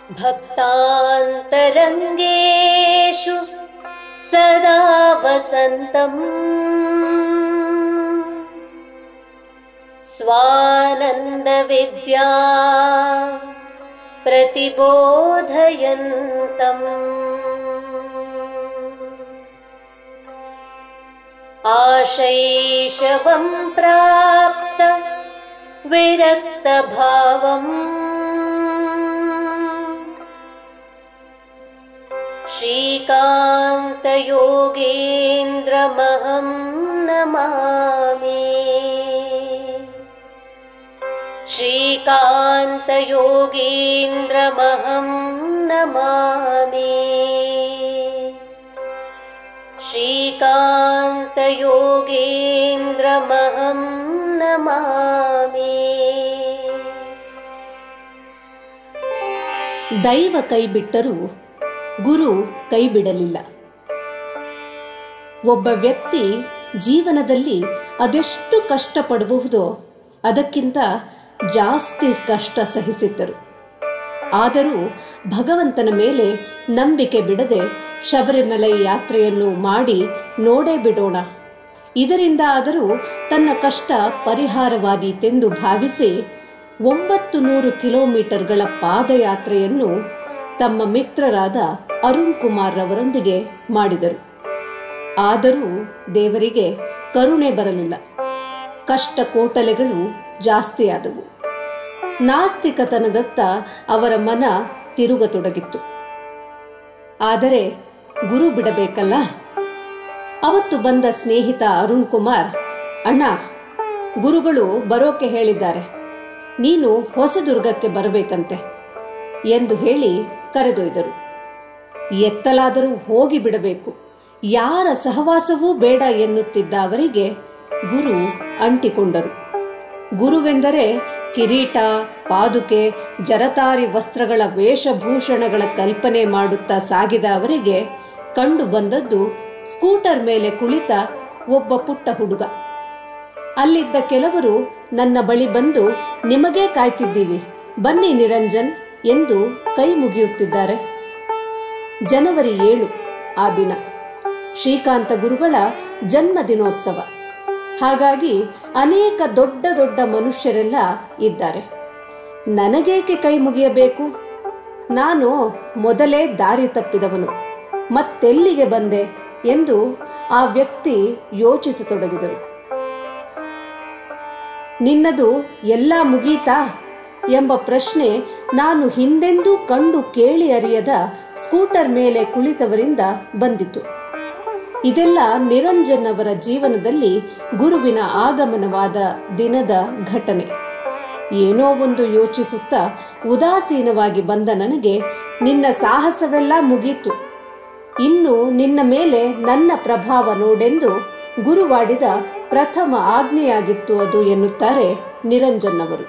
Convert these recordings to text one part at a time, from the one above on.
भक्तान्तरङ्गेषु सदा वसन्तम् स्वानन्दविद्या प्रतिबोधयन्तम् आशैशवं प्राप्त विरक्तभावम् श्रीकान्तयोगेन्द्रमहं नमामि श्रीकान्तयोगेन्द्रमहं नमामि श्रीकान्तयोगेन्द्रमहं नमामि ದೈವ ಕೈ ಬಿಟ್ಟರೂ ಗುರು ಕೈ ಬಿಡಲಿಲ್ಲ ಒಬ್ಬ ವ್ಯಕ್ತಿ ಜೀವನದಲ್ಲಿ ಅದೆಷ್ಟು ಕಷ್ಟಪಡಬಹುದೋ ಅದಕ್ಕಿಂತ ಜಾಸ್ತಿ ಕಷ್ಟ ಸಹಿಸಿದ್ದರು ಆದರೂ ಭಗವಂತನ ಮೇಲೆ ನಂಬಿಕೆ ಬಿಡದೆ ಶಬರಿಮಲೈ ಯಾತ್ರೆಯನ್ನು ಮಾಡಿ ನೋಡೇ ಬಿಡೋಣ ಇದರಿಂದ ಆದರೂ ತನ್ನ ಕಷ್ಟ ಪರಿಹಾರವಾದೀತೆಂದು ಭಾವಿಸಿ ಒಂಬತ್ತು ನೂರು ಕಿಲೋಮೀಟರ್ಗಳ ಪಾದಯಾತ್ರೆಯನ್ನು ತಮ್ಮ ಮಿತ್ರರಾದ ಅರುಣ್ ಕುಮಾರ್ ರವರೊಂದಿಗೆ ಮಾಡಿದರು ಆದರೂ ದೇವರಿಗೆ ಕರುಣೆ ಬರಲಿಲ್ಲ ಕಷ್ಟ ಕೋಟಲೆಗಳು ಜಾಸ್ತಿಯಾದವು ನಾಸ್ತಿಕತನದತ್ತ ಅವರ ಮನ ತಿರುಗತೊಡಗಿತ್ತು ಆದರೆ ಗುರು ಬಿಡಬೇಕಲ್ಲ ಅವತ್ತು ಬಂದ ಸ್ನೇಹಿತ ಅರುಣ್ ಕುಮಾರ್ ಅಣ್ಣ ಗುರುಗಳು ಬರೋಕೆ ಹೇಳಿದ್ದಾರೆ ನೀನು ಹೊಸದುರ್ಗಕ್ಕೆ ಬರಬೇಕಂತೆ ಎಂದು ಹೇಳಿ ಕರೆದೊಯ್ದರು ಎತ್ತಲಾದರೂ ಹೋಗಿ ಬಿಡಬೇಕು ಯಾರ ಸಹವಾಸವೂ ಬೇಡ ಎನ್ನುತ್ತಿದ್ದ ಅವರಿಗೆ ಗುರು ಅಂಟಿಕೊಂಡರು ಗುರುವೆಂದರೆ ಕಿರೀಟ ಪಾದುಕೆ ಜರತಾರಿ ವಸ್ತ್ರಗಳ ವೇಷಭೂಷಣಗಳ ಕಲ್ಪನೆ ಮಾಡುತ್ತಾ ಸಾಗಿದ ಅವರಿಗೆ ಕಂಡು ಬಂದದ್ದು ಸ್ಕೂಟರ್ ಮೇಲೆ ಕುಳಿತ ಒಬ್ಬ ಪುಟ್ಟ ಹುಡುಗ ಅಲ್ಲಿದ್ದ ಕೆಲವರು ನನ್ನ ಬಳಿ ಬಂದು ನಿಮಗೇ ಕಾಯ್ತಿದ್ದೀವಿ ಬನ್ನಿ ನಿರಂಜನ್ ಎಂದು ಕೈ ಮುಗಿಯುತ್ತಿದ್ದಾರೆ ಜನವರಿ ಏಳು ಆ ದಿನ ಶ್ರೀಕಾಂತ ಗುರುಗಳ ಜನ್ಮ ದಿನೋತ್ಸವ ಹಾಗಾಗಿ ಅನೇಕ ದೊಡ್ಡ ದೊಡ್ಡ ಮನುಷ್ಯರೆಲ್ಲ ಇದ್ದಾರೆ ನನಗೇಕೆ ಕೈ ಮುಗಿಯಬೇಕು ನಾನು ಮೊದಲೇ ದಾರಿ ತಪ್ಪಿದವನು ಮತ್ತೆಲ್ಲಿಗೆ ಬಂದೆ ಎಂದು ಆ ವ್ಯಕ್ತಿ ಯೋಚಿಸತೊಡಗಿದರು ನಿನ್ನದು ಎಲ್ಲ ಮುಗೀತಾ ಎಂಬ ಪ್ರಶ್ನೆ ನಾನು ಹಿಂದೆಂದೂ ಕಂಡು ಕೇಳಿ ಅರಿಯದ ಸ್ಕೂಟರ್ ಮೇಲೆ ಕುಳಿತವರಿಂದ ಬಂದಿತು ಇದೆಲ್ಲ ನಿರಂಜನ್ ಅವರ ಜೀವನದಲ್ಲಿ ಗುರುವಿನ ಆಗಮನವಾದ ದಿನದ ಘಟನೆ ಏನೋ ಒಂದು ಯೋಚಿಸುತ್ತಾ ಉದಾಸೀನವಾಗಿ ಬಂದ ನನಗೆ ನಿನ್ನ ಸಾಹಸವೆಲ್ಲ ಮುಗೀತು ಇನ್ನು ನಿನ್ನ ಮೇಲೆ ನನ್ನ ಪ್ರಭಾವ ನೋಡೆಂದು ಗುರುವಾಡಿದ ಪ್ರಥಮ ಆಜ್ಞೆಯಾಗಿತ್ತು ಅದು ಎನ್ನುತ್ತಾರೆ ನಿರಂಜನ್ ಅವರು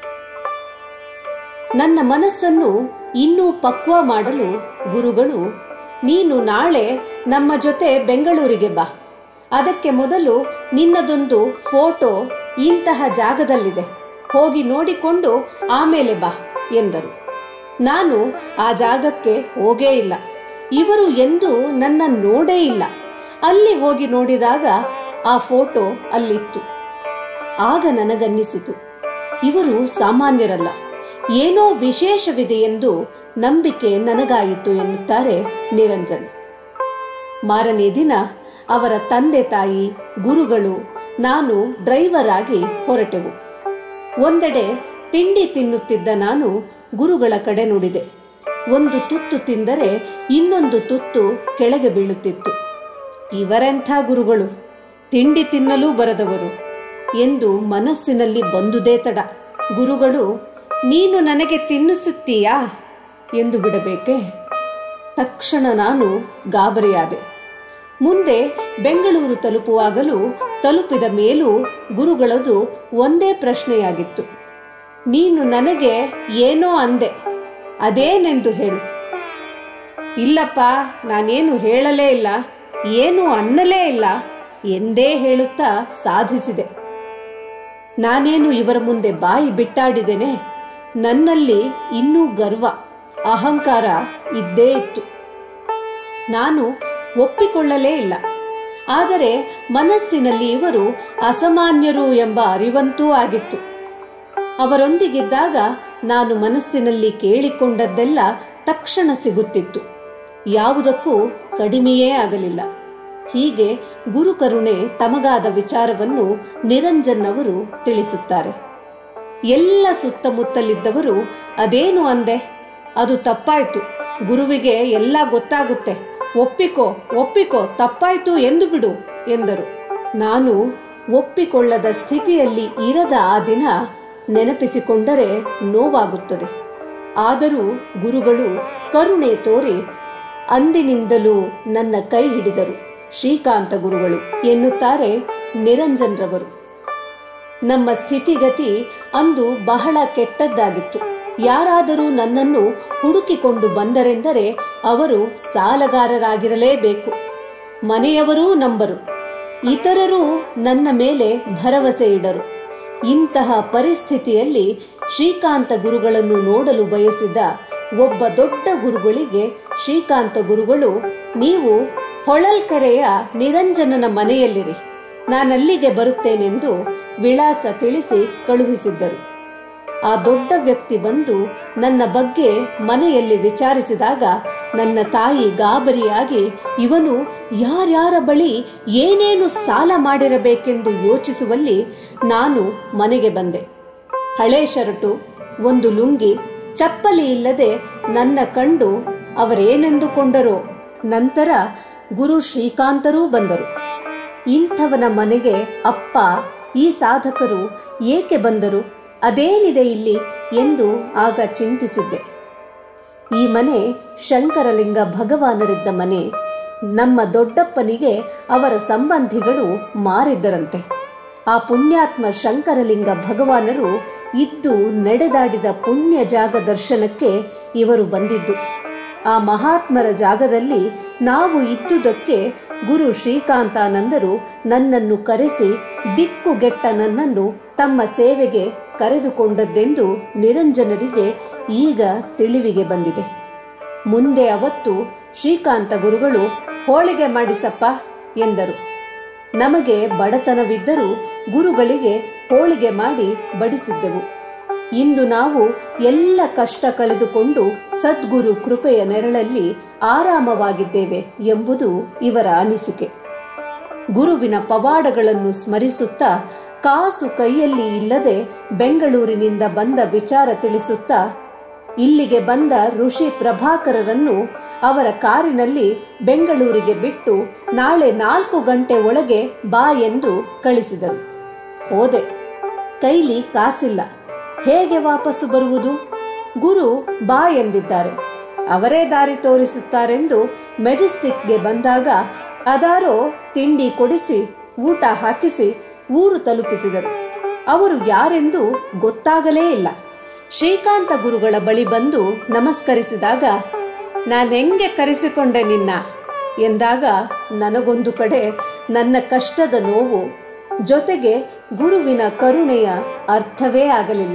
ನನ್ನ ಮನಸ್ಸನ್ನು ಇನ್ನೂ ಪಕ್ವ ಮಾಡಲು ಗುರುಗಳು ನೀನು ನಾಳೆ ನಮ್ಮ ಜೊತೆ ಬೆಂಗಳೂರಿಗೆ ಬಾ ಅದಕ್ಕೆ ಮೊದಲು ನಿನ್ನದೊಂದು ಫೋಟೋ ಇಂತಹ ಜಾಗದಲ್ಲಿದೆ ಹೋಗಿ ನೋಡಿಕೊಂಡು ಆಮೇಲೆ ಬಾ ಎಂದರು ನಾನು ಆ ಜಾಗಕ್ಕೆ ಹೋಗೇ ಇಲ್ಲ ಇವರು ಎಂದು ನನ್ನ ನೋಡೇ ಇಲ್ಲ ಅಲ್ಲಿ ಹೋಗಿ ನೋಡಿದಾಗ ಆ ಫೋಟೋ ಅಲ್ಲಿತ್ತು ಆಗ ನನಗನ್ನಿಸಿತು ಇವರು ಸಾಮಾನ್ಯರಲ್ಲ ಏನೋ ವಿಶೇಷವಿದೆ ಎಂದು ನಂಬಿಕೆ ನನಗಾಯಿತು ಎನ್ನುತ್ತಾರೆ ನಿರಂಜನ್ ಮಾರನೇ ದಿನ ಅವರ ತಂದೆ ತಾಯಿ ಗುರುಗಳು ನಾನು ಡ್ರೈವರ್ ಆಗಿ ಹೊರಟೆವು ಒಂದೆಡೆ ತಿಂಡಿ ತಿನ್ನುತ್ತಿದ್ದ ನಾನು ಗುರುಗಳ ಕಡೆ ನುಡಿದೆ ಒಂದು ತುತ್ತು ತಿಂದರೆ ಇನ್ನೊಂದು ತುತ್ತು ಕೆಳಗೆ ಬೀಳುತ್ತಿತ್ತು ಇವರೆಂಥ ಗುರುಗಳು ತಿಂಡಿ ತಿನ್ನಲೂ ಬರದವರು ಎಂದು ಮನಸ್ಸಿನಲ್ಲಿ ಬಂದುದೇ ತಡ ಗುರುಗಳು ನೀನು ನನಗೆ ತಿನ್ನಿಸುತ್ತೀಯಾ ಎಂದು ಬಿಡಬೇಕೆ ತಕ್ಷಣ ನಾನು ಗಾಬರಿಯಾದೆ ಮುಂದೆ ಬೆಂಗಳೂರು ತಲುಪುವಾಗಲೂ ತಲುಪಿದ ಮೇಲೂ ಗುರುಗಳದು ಒಂದೇ ಪ್ರಶ್ನೆಯಾಗಿತ್ತು ನೀನು ನನಗೆ ಏನೋ ಅಂದೆ ಅದೇನೆಂದು ಹೇಳು ಇಲ್ಲಪ್ಪ ನಾನೇನು ಹೇಳಲೇ ಇಲ್ಲ ಏನು ಅನ್ನಲೇ ಇಲ್ಲ ಎಂದೇ ಹೇಳುತ್ತಾ ಸಾಧಿಸಿದೆ ನಾನೇನು ಇವರ ಮುಂದೆ ಬಾಯಿ ಬಿಟ್ಟಾಡಿದ್ದೇನೆ ನನ್ನಲ್ಲಿ ಇನ್ನೂ ಗರ್ವ ಅಹಂಕಾರ ಇದ್ದೇ ಇತ್ತು ನಾನು ಒಪ್ಪಿಕೊಳ್ಳಲೇ ಇಲ್ಲ ಆದರೆ ಮನಸ್ಸಿನಲ್ಲಿ ಇವರು ಅಸಾಮಾನ್ಯರು ಎಂಬ ಅರಿವಂತೂ ಆಗಿತ್ತು ಅವರೊಂದಿಗಿದ್ದಾಗ ನಾನು ಮನಸ್ಸಿನಲ್ಲಿ ಕೇಳಿಕೊಂಡದ್ದೆಲ್ಲ ತಕ್ಷಣ ಸಿಗುತ್ತಿತ್ತು ಯಾವುದಕ್ಕೂ ಕಡಿಮೆಯೇ ಆಗಲಿಲ್ಲ ಹೀಗೆ ಗುರುಕರುಣೆ ತಮಗಾದ ವಿಚಾರವನ್ನು ನಿರಂಜನ್ ಅವರು ತಿಳಿಸುತ್ತಾರೆ ಎಲ್ಲ ಸುತ್ತಮುತ್ತಲಿದ್ದವರು ಅದೇನು ಅಂದೆ ಅದು ತಪ್ಪಾಯ್ತು ಗುರುವಿಗೆ ಎಲ್ಲ ಗೊತ್ತಾಗುತ್ತೆ ಒಪ್ಪಿಕೋ ಒಪ್ಪಿಕೋ ತಪ್ಪಾಯ್ತು ಎಂದು ಬಿಡು ಎಂದರು ನಾನು ಒಪ್ಪಿಕೊಳ್ಳದ ಸ್ಥಿತಿಯಲ್ಲಿ ಇರದ ಆ ದಿನ ನೆನಪಿಸಿಕೊಂಡರೆ ನೋವಾಗುತ್ತದೆ ಆದರೂ ಗುರುಗಳು ಕರುಣೆ ತೋರಿ ಅಂದಿನಿಂದಲೂ ನನ್ನ ಕೈ ಹಿಡಿದರು ಶ್ರೀಕಾಂತ ಗುರುಗಳು ಎನ್ನುತ್ತಾರೆ ನಿರಂಜನ್ರವರು ನಮ್ಮ ಸ್ಥಿತಿಗತಿ ಅಂದು ಬಹಳ ಕೆಟ್ಟದ್ದಾಗಿತ್ತು ಯಾರಾದರೂ ನನ್ನನ್ನು ಹುಡುಕಿಕೊಂಡು ಬಂದರೆಂದರೆ ಅವರು ಸಾಲಗಾರರಾಗಿರಲೇಬೇಕು ಮನೆಯವರೂ ನಂಬರು ಇತರರೂ ನನ್ನ ಮೇಲೆ ಭರವಸೆ ಇಡರು ಇಂತಹ ಪರಿಸ್ಥಿತಿಯಲ್ಲಿ ಶ್ರೀಕಾಂತ ಗುರುಗಳನ್ನು ನೋಡಲು ಬಯಸಿದ ಒಬ್ಬ ದೊಡ್ಡ ಗುರುಗಳಿಗೆ ಶ್ರೀಕಾಂತ ಗುರುಗಳು ನೀವು ಹೊಳಲ್ಕೆರೆಯ ನಿರಂಜನನ ಮನೆಯಲ್ಲಿರಿ ನಾನಲ್ಲಿಗೆ ಬರುತ್ತೇನೆಂದು ವಿಳಾಸ ತಿಳಿಸಿ ಕಳುಹಿಸಿದ್ದರು ಆ ದೊಡ್ಡ ವ್ಯಕ್ತಿ ಬಂದು ನನ್ನ ಬಗ್ಗೆ ಮನೆಯಲ್ಲಿ ವಿಚಾರಿಸಿದಾಗ ನನ್ನ ತಾಯಿ ಗಾಬರಿಯಾಗಿ ಇವನು ಯಾರ್ಯಾರ ಬಳಿ ಏನೇನು ಸಾಲ ಮಾಡಿರಬೇಕೆಂದು ಯೋಚಿಸುವಲ್ಲಿ ನಾನು ಮನೆಗೆ ಬಂದೆ ಹಳೆ ಶರ್ಟು ಒಂದು ಲುಂಗಿ ಚಪ್ಪಲಿ ಇಲ್ಲದೆ ನನ್ನ ಕಂಡು ಅವರೇನೆಂದುಕೊಂಡರೋ ನಂತರ ಗುರು ಶ್ರೀಕಾಂತರೂ ಬಂದರು ಇಂಥವನ ಮನೆಗೆ ಅಪ್ಪ ಈ ಸಾಧಕರು ಏಕೆ ಬಂದರು ಅದೇನಿದೆ ಇಲ್ಲಿ ಎಂದು ಆಗ ಚಿಂತಿಸಿದ್ದೆ ಈ ಮನೆ ಶಂಕರಲಿಂಗ ಭಗವಾನರಿದ್ದ ಮನೆ ನಮ್ಮ ದೊಡ್ಡಪ್ಪನಿಗೆ ಅವರ ಸಂಬಂಧಿಗಳು ಮಾರಿದ್ದರಂತೆ ಆ ಪುಣ್ಯಾತ್ಮ ಶಂಕರಲಿಂಗ ಭಗವಾನರು ಇದ್ದು ನಡೆದಾಡಿದ ಪುಣ್ಯ ಜಾಗ ದರ್ಶನಕ್ಕೆ ಇವರು ಬಂದಿದ್ದು ಆ ಮಹಾತ್ಮರ ಜಾಗದಲ್ಲಿ ನಾವು ಇದ್ದುದಕ್ಕೆ ಗುರು ಶ್ರೀಕಾಂತಾನಂದರು ನನ್ನನ್ನು ಕರೆಸಿ ದಿಕ್ಕುಗೆಟ್ಟ ನನ್ನನ್ನು ತಮ್ಮ ಸೇವೆಗೆ ಕರೆದುಕೊಂಡದ್ದೆಂದು ನಿರಂಜನರಿಗೆ ಈಗ ತಿಳಿವಿಗೆ ಬಂದಿದೆ ಮುಂದೆ ಅವತ್ತು ಶ್ರೀಕಾಂತ ಗುರುಗಳು ಹೋಳಿಗೆ ಮಾಡಿಸಪ್ಪ ಎಂದರು ನಮಗೆ ಬಡತನವಿದ್ದರೂ ಗುರುಗಳಿಗೆ ಹೋಳಿಗೆ ಮಾಡಿ ಬಡಿಸಿದ್ದೆವು ಇಂದು ನಾವು ಎಲ್ಲ ಕಷ್ಟ ಕಳೆದುಕೊಂಡು ಸದ್ಗುರು ಕೃಪೆಯ ನೆರಳಲ್ಲಿ ಆರಾಮವಾಗಿದ್ದೇವೆ ಎಂಬುದು ಇವರ ಅನಿಸಿಕೆ ಗುರುವಿನ ಪವಾಡಗಳನ್ನು ಸ್ಮರಿಸುತ್ತಾ ಕಾಸು ಕೈಯಲ್ಲಿ ಇಲ್ಲದೆ ಬೆಂಗಳೂರಿನಿಂದ ಬಂದ ವಿಚಾರ ತಿಳಿಸುತ್ತಾ ಇಲ್ಲಿಗೆ ಬಂದ ಋಷಿ ಪ್ರಭಾಕರರನ್ನು ಅವರ ಕಾರಿನಲ್ಲಿ ಬೆಂಗಳೂರಿಗೆ ಬಿಟ್ಟು ನಾಳೆ ನಾಲ್ಕು ಗಂಟೆ ಒಳಗೆ ಬಾ ಎಂದು ಕಳಿಸಿದರು ಹೋದೆ ಕೈಲಿ ಕಾಸಿಲ್ಲ ಹೇಗೆ ವಾಪಸ್ಸು ಬರುವುದು ಗುರು ಬಾ ಎಂದಿದ್ದಾರೆ ಅವರೇ ದಾರಿ ತೋರಿಸುತ್ತಾರೆಂದು ಮೆಜೆಸ್ಟಿಕ್ಗೆ ಬಂದಾಗ ಅದಾರೋ ತಿಂಡಿ ಕೊಡಿಸಿ ಊಟ ಹಾಕಿಸಿ ಊರು ತಲುಪಿಸಿದರು ಅವರು ಯಾರೆಂದು ಗೊತ್ತಾಗಲೇ ಇಲ್ಲ ಶ್ರೀಕಾಂತ ಗುರುಗಳ ಬಳಿ ಬಂದು ನಮಸ್ಕರಿಸಿದಾಗ ನಾನೆಂಗೆ ಕರೆಸಿಕೊಂಡೆ ನಿನ್ನ ಎಂದಾಗ ನನಗೊಂದು ಕಡೆ ನನ್ನ ಕಷ್ಟದ ನೋವು ಜೊತೆಗೆ ಗುರುವಿನ ಕರುಣೆಯ ಅರ್ಥವೇ ಆಗಲಿಲ್ಲ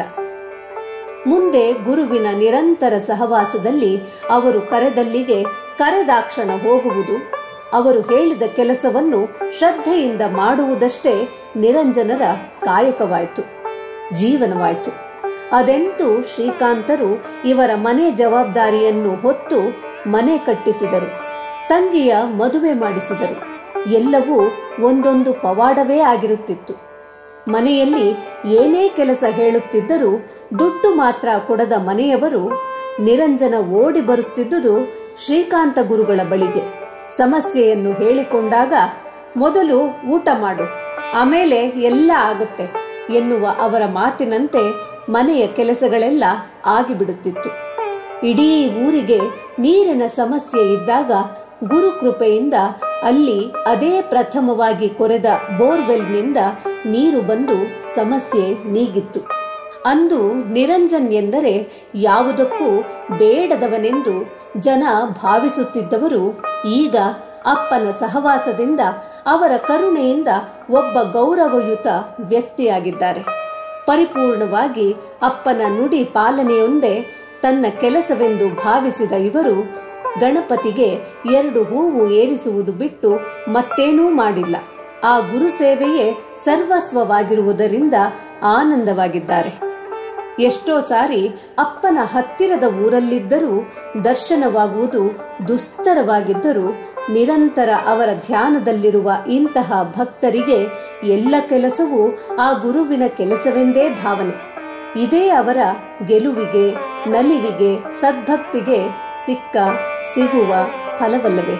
ಮುಂದೆ ಗುರುವಿನ ನಿರಂತರ ಸಹವಾಸದಲ್ಲಿ ಅವರು ಕರೆದಲ್ಲಿಗೆ ಕರೆದಾಕ್ಷಣ ಹೋಗುವುದು ಅವರು ಹೇಳಿದ ಕೆಲಸವನ್ನು ಶ್ರದ್ಧೆಯಿಂದ ಮಾಡುವುದಷ್ಟೇ ನಿರಂಜನರ ಕಾಯಕವಾಯಿತು ಜೀವನವಾಯಿತು ಅದೆಂತೂ ಶ್ರೀಕಾಂತರು ಇವರ ಮನೆ ಜವಾಬ್ದಾರಿಯನ್ನು ಹೊತ್ತು ಮನೆ ಕಟ್ಟಿಸಿದರು ತಂಗಿಯ ಮದುವೆ ಮಾಡಿಸಿದರು ಎಲ್ಲವೂ ಒಂದೊಂದು ಪವಾಡವೇ ಆಗಿರುತ್ತಿತ್ತು ಮನೆಯಲ್ಲಿ ಏನೇ ಕೆಲಸ ಹೇಳುತ್ತಿದ್ದರೂ ದುಡ್ಡು ಮಾತ್ರ ಕೊಡದ ಮನೆಯವರು ನಿರಂಜನ ಓಡಿ ಬರುತ್ತಿದ್ದುದು ಶ್ರೀಕಾಂತ ಗುರುಗಳ ಬಳಿಗೆ ಸಮಸ್ಯೆಯನ್ನು ಹೇಳಿಕೊಂಡಾಗ ಮೊದಲು ಊಟ ಮಾಡು ಆಮೇಲೆ ಎಲ್ಲ ಆಗುತ್ತೆ ಎನ್ನುವ ಅವರ ಮಾತಿನಂತೆ ಮನೆಯ ಕೆಲಸಗಳೆಲ್ಲ ಆಗಿಬಿಡುತ್ತಿತ್ತು ಇಡೀ ಊರಿಗೆ ನೀರಿನ ಸಮಸ್ಯೆ ಇದ್ದಾಗ ಗುರುಕೃಪೆಯಿಂದ ಅಲ್ಲಿ ಅದೇ ಪ್ರಥಮವಾಗಿ ಕೊರೆದ ಬೋರ್ವೆಲ್ನಿಂದ ನೀರು ಬಂದು ಸಮಸ್ಯೆ ನೀಗಿತ್ತು ಅಂದು ನಿರಂಜನ್ ಎಂದರೆ ಯಾವುದಕ್ಕೂ ಬೇಡದವನೆಂದು ಜನ ಭಾವಿಸುತ್ತಿದ್ದವರು ಈಗ ಅಪ್ಪನ ಸಹವಾಸದಿಂದ ಅವರ ಕರುಣೆಯಿಂದ ಒಬ್ಬ ಗೌರವಯುತ ವ್ಯಕ್ತಿಯಾಗಿದ್ದಾರೆ ಪರಿಪೂರ್ಣವಾಗಿ ಅಪ್ಪನ ನುಡಿ ಪಾಲನೆಯೊಂದೇ ತನ್ನ ಕೆಲಸವೆಂದು ಭಾವಿಸಿದ ಇವರು ಗಣಪತಿಗೆ ಎರಡು ಹೂವು ಏರಿಸುವುದು ಬಿಟ್ಟು ಮತ್ತೇನೂ ಮಾಡಿಲ್ಲ ಆ ಗುರು ಸೇವೆಯೇ ಸರ್ವಸ್ವವಾಗಿರುವುದರಿಂದ ಆನಂದವಾಗಿದ್ದಾರೆ ಎಷ್ಟೋ ಸಾರಿ ಅಪ್ಪನ ಹತ್ತಿರದ ಊರಲ್ಲಿದ್ದರೂ ದರ್ಶನವಾಗುವುದು ದುಸ್ತರವಾಗಿದ್ದರೂ ನಿರಂತರ ಅವರ ಧ್ಯಾನದಲ್ಲಿರುವ ಇಂತಹ ಭಕ್ತರಿಗೆ ಎಲ್ಲ ಕೆಲಸವೂ ಆ ಗುರುವಿನ ಕೆಲಸವೆಂದೇ ಭಾವನೆ ಇದೇ ಅವರ ಗೆಲುವಿಗೆ ನಲಿವಿಗೆ ಸದ್ಭಕ್ತಿಗೆ ಸಿಕ್ಕ ಸಿಗುವ ಫಲವಲ್ಲವೇ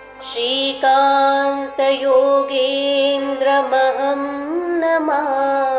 श्रीकान्तयोगेन्द्रमहं नमामि